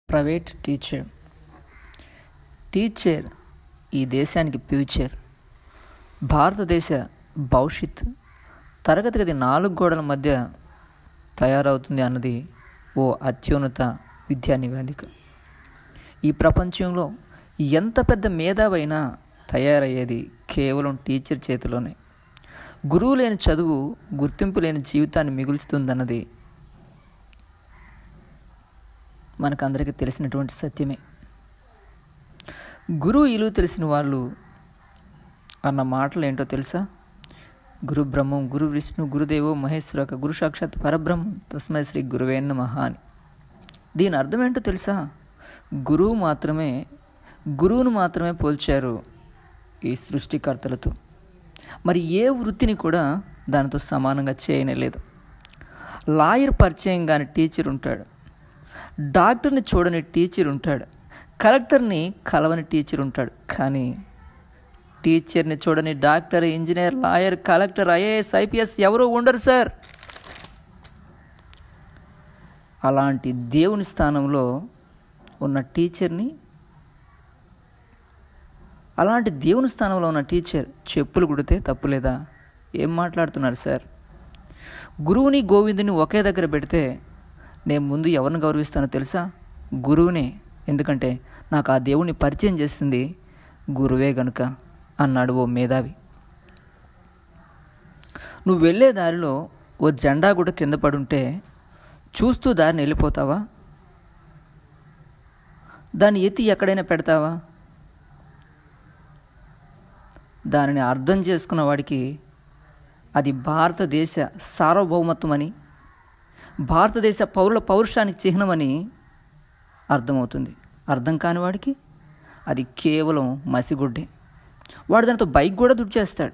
private teacher teacher ఈ దేశానికి future భారతదేశ భవిష్యత్ తరగతి గది నాలుగు గోడల మధ్య తయారవుతుంది అన్నది ఓ అత్యున్నత విద్యా నివేదిక ఈ ప్రపంచంలో ఎంత పెద్ద మేధావైనా తయారయ్యేది కేవలం టీచర్ చేతిలోనే గురువు లేని చదువు గుర్తింపు లేని జీవితాన్ని మిగుల్చుతుందన్నది మనకందరికీ తెలిసినటువంటి సత్యమే గురువు ఇలువ తెలిసిన వాళ్ళు అన్న మాటలు ఏంటో తెలుసా గురు బ్రహ్మం గురు విష్ణు గురుదేవో మహేశ్వరక గురు సాక్షాత్ పరబ్రహ్మం తస్మై శ్రీ గురువే నమః అని దీని అర్థం ఏంటో తెలుసా గురువు మాత్రమే గురువును మాత్రమే పోల్చారు ఈ సృష్టికర్తలతో మరి ఏ వృత్తిని కూడా దానితో సమానంగా చేయనేలేదు లాయర్ పరిచయం కాని టీచర్ ఉంటాడు డాక్టర్ని చూడని టీచర్ ఉంటాడు కలెక్టర్ని కలవని టీచర్ ఉంటాడు కానీ టీచర్ని చూడని doctor engineer lawyer collector IAS IPS ఎవరు ఉండరు సార్ అలాంటి దేవుని స్థానంలో ఉన్న టీచర్ని అలాంటి దేవుని స్థానంలో ఉన్న టీచర్ చెప్పులు కుడితే తప్పులేదా ఏం మాట్లాడుతున్నారు సార్ గురువుని గోవిందుని ఒకే దగ్గర పెడితే నేను ముందు ఎవరిని గౌరవిస్తానో తెలుసా గురువునే ఎందుకంటే నాకు ఆ దేవుణ్ణి పరిచయం చేసింది గురువే గనుక అన్నాడు ఓ మేధావి నువ్వు వెళ్ళే దారిలో ఓ జెండా కూడా కింద పడుంటే చూస్తూ దారిని వెళ్ళిపోతావా దాన్ని ఎత్తి ఎక్కడైనా పెడతావా దానిని అర్థం చేసుకున్న వాడికి అది భారతదేశ సార్వభౌమత్వం అని భారతదేశ పౌరుల పౌరుషానికి చిహ్నమని అర్థమవుతుంది అర్థం కాని వాడికి అది కేవలం మసిగుడ్డే వాడు దానితో బైక్ కూడా దుడిచేస్తాడు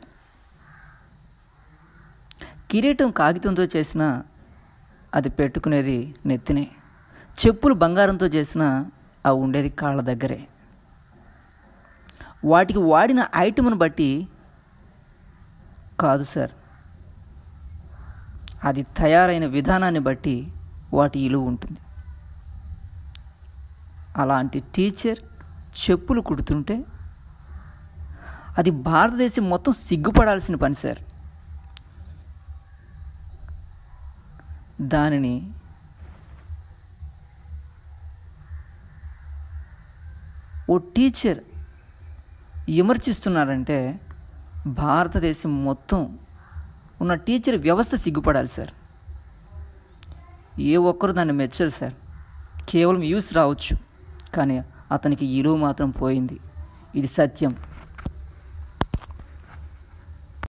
కిరీటం కాగితంతో చేసిన అది పెట్టుకునేది నెత్తినే చెప్పులు బంగారంతో చేసిన అవి ఉండేది కాళ్ళ దగ్గరే వాటికి వాడిన ఐటమ్ను బట్టి కాదు సార్ అది తయారైన విధానాన్ని బట్టి వాటి ఇలువ ఉంటుంది అలాంటి టీచర్ చెప్పులు కుడుతుంటే అది భారతదేశం మొత్తం సిగ్గుపడాల్సిన పని సార్ దానిని ఓ టీచర్ విమర్శిస్తున్నారంటే భారతదేశం మొత్తం ఉన్న టీచర్ వ్యవస్థ సిగ్గుపడాలి సార్ ఏ ఒక్కరు దాన్ని మెచ్చరు సార్ కేవలం యూస్ రావచ్చు కానీ అతనికి ఇలువ మాత్రం పోయింది ఇది సత్యం